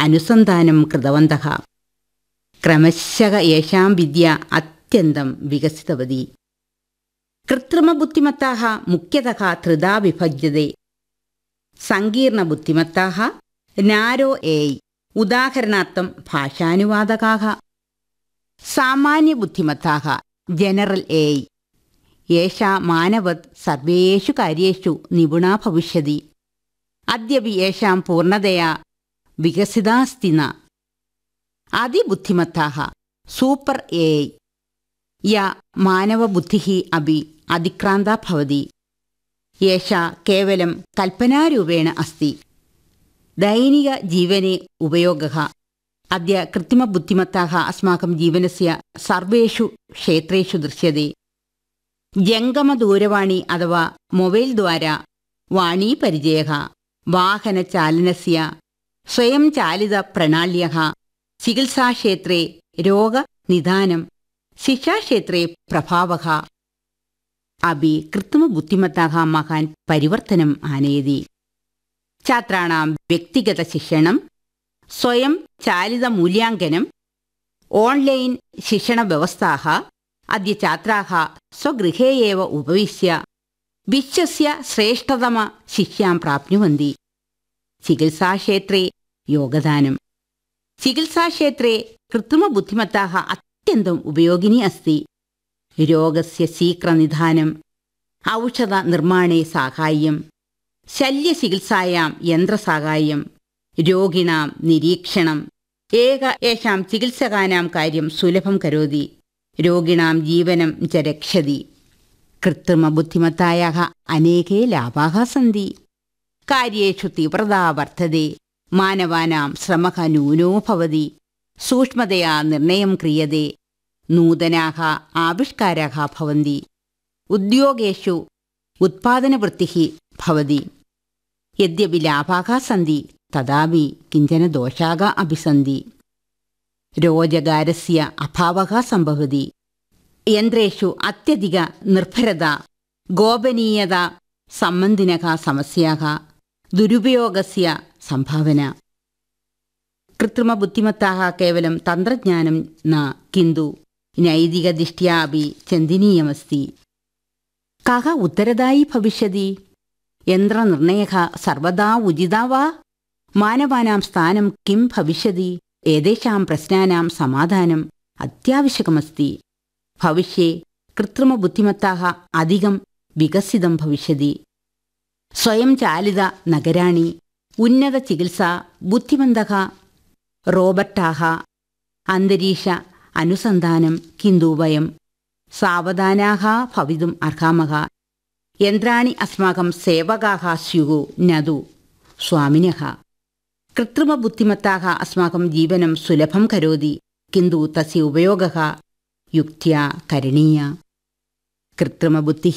അനുസന്ധാനം കൃതവന്തः ക്രമശः യേഷാं വിദ്യ അത്യന്തം വികസിതവതി കൃത്രിമബുദ്ധിമത്താः മുഖ്യतः ത്രിधा വിഭജ്യते സങ്കീർണബുദ്ധിമത്താः നാരോ ഏയ് ഉദാഹരണാർത്ഥം ഭാഷാനുവാദകാः സാമാന്യബുദ്ധിമത്താः ജനറൽ ഏയ് ഏഷാ മാനവത് സർവേഷു കാര്യേഷു നിപുണാ ഭവിഷ്യതി അദ്യപി യേഷാം പൂർണ്ണതയാ വികസിതാസ്തി ന അതിബുദ്ധിമത്താः സൂപ്പർ ഏയ് യ മാനവബുദ്ധിः अपि അതിക്രാന്താ ഭവതി ഏഷ കേവലം കൽപ്പനാരൂപേണ അസ്തി ദൈനികജീവനെ ഉപയോഗः अद्य कृत्रिमबुद्धिमत्ताः अस्माकं जीवनस्य सर्वेषु क्षेत्रेषु दृश्यते जङ्गमदूरवाणी अथवा मोबैल् द्वारा वाणीपरिचयः वाहनचालनस्य स्वयं चालितप्रणाल्यः चिकित्साक्षेत्रे रोगनिदानं शिक्षाक्षेत्रे प्रभावः अपि कृत्रिमबुद्धिमत्ताः महान् परिवर्तनम् आनयति छात्राणां व्यक्तिगतशिक्षणं സ്വയം ചാലിത മൂല്യാങ്കനം ഓൺലൈൻ ശിക്ഷണവ്യവസ്ഥാः अद्य छात्राः स्वगृहे एव उपविश्य विश्वस्य श्रेष्ठतमशिक्षां प्राप्नुवन्ति चिकित्साक्षेत्रे योगदानं चिकित्साक्षेत्रे कृत्रिमबुद्धिमत्ताः अत्यन्तम् उपयोगिनी अस्ति रोगस्य शीघ्रनिधानम् औषधनिर्माणे साहाय्यं शल्यचिकित्सायां यन्त्रसाहाय्यं രോഗിണാം നിരീക്ഷണം ഏക യേഷാം ചികിത്സകാനാം കാര്യം സുലഭം കരോതി രോഗിണാം ജീവനം ച രക്ഷതി കൃത്രിമബുദ്ധിമത്തായാः അനേകേ ലാഭാः സന്തി കാര്യേഷു തീവ്രതാ വർദ്ധते മാനവാനാം ശ്രമः ന്യൂനോ ഭവതി സൂക്ഷ്മതയാ നിർണയം ക്രിയത്തെ നൂതനാः ആവിഷ്കാരാः ഭവन्ति ഉദ്യോഗേഷു ഉത്പാദനവൃത്തിः ഭവതി യദ്യപി ലാഭാः സന്തി തഥാപി കിഞ്ചന ദോഷാക अपि സന്തി रोजगारस्य अभावः सम्भवति यन्त्रेषु अत्यधिक निर्भरता गोपनीयता सम्बन्धिनः समस्याः दुरुपयोगस्य सम्भावना कृत्रिमबुद्धिमत्ताः केवलं तन्त्रज्ञानं न किन्तु नैतिकदृष्ट्या अपि चिन्तनीयमस्ति कः उत्तरदायी भविष्यति यन्त्रनिर्णयः सर्वदा उचिता वा മാനവാനാം സ്ഥാനം കിം ഭവിഷ്യതി ഏതേഷാം പ്രശ്നാനാം സമാധാനം അത്യാവശ്യകമസ്തി ഭവിഷ്യേ കൃത്രിമബുദ്ധിമത്താः അധികം വികസിതം ഭവിഷ്യതി സ്വയം ചാലിത നഗരാണി ഉന്നത ചികിത്സ ബുദ്ധിമന്തः റോബർട്ടാः അന്തരീക്ഷ അനുസന്ധാനം കിന്തു വയം സാവധാനാः ഭവിതും അർഹാമः യന്ത്രാണി അസ്മാകം സേവകാः സ്യുः നതു സ്വാമിനः कृत्रिमबुद्धिमत्ताः अस्माकं जीवनं सुलभं करोति किन्तु तस्य उपयोगः युक्त्या करणीया कृत्रिमबुद्धिः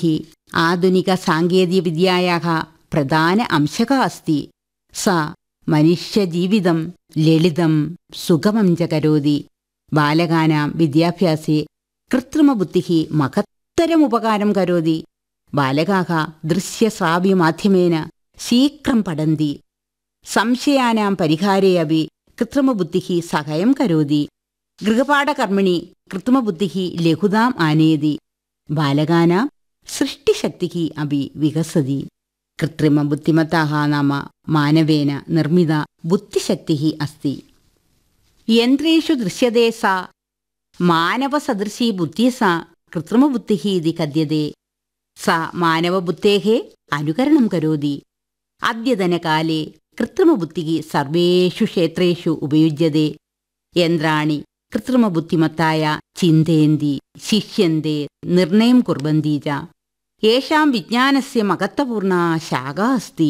आधुनिकसाङ्केतिकविद्यायाः प्रधान अंशः अस्ति सा मनुष्यजीवितं ललितं सुगमं च करोति बालकानां विद्याभ्यासे कृत्रिमबुद्धिः महत्तरमुपकारं करोति बालकाः दृश्यश्राव्यमाध्यमेन शीघ्रं पठन्ति സംശയാനാം പരിഹാരേ അപി കൃത്രിമബുദ്ധിः സഹായം കരോതി ഗൃഹപാഠകർമ്മിണി കൃത്രിമബുദ്ധിः ലഘുതാം ആനയതി ബാലകാനാം സൃഷ്ടിശക്തിः അപി വികസതി കൃത്രിമബുദ്ധിമത്താः നാമ മാനവേന നിർമ്മിത ബുദ്ധിശക്തിः अस्ति യന്ത്രേഷു ദൃശ്യത്തെ സാ മാനവസദൃശീ ബുദ്ധി സാ കൃത്രിമബുദ്ധിः ഇതി കഥ്യത്തെ സാ മാനവബുദ്ധേः അനുകരണം കരോതി അദ്യതനകാലേ കൃത്രിമബുദ്ധിः സർവേഷു ക്ഷേത്രേഷു ഉപയുജ്യത്തെ യന്ത്രാണി കൃത്രിമബുദ്ധിമത്തായ ചിന്തയന്തി ശിഷ്യന്തെ നിർണയം കുർവന്തി ച യേഷാം വിജ്ഞാനസ്യ മഹത്വപൂർണ ശാഖ അസ്തി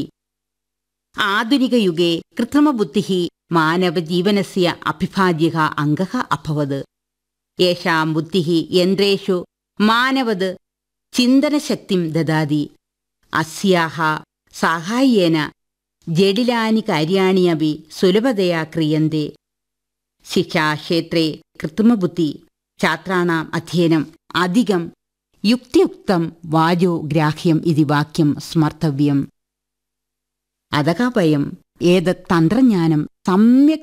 ആധുനികയുഗേ കൃത്രിമബുദ്ധിः മാനവജീവനസ്യ അഭിഭാജ്യः അംഗः അഭവത് യേഷാം ബുദ്ധിः യന്ത്രേഷു മാനവത് ചിന്തനശക്തിം ദദാതി അസ്യാഹ സാഹായ്യേന ജഡിലാനി കാര്യാണി അപി സുലഭതയാ ക്രിയന്തെ ശിക്ഷാക്ഷേത്രേ കൃത്രിമബുദ്ധി ഛാത്രാണാം അധ്യയനം അധികം യുക്തിയുക്തം വാചോ ഗ്രാഹ്യം ഇതി വാക്യം സ്മർത്തവ്യം അതക വയം ഏതത് തന്ത്രജ്ഞാനം സമ്യക്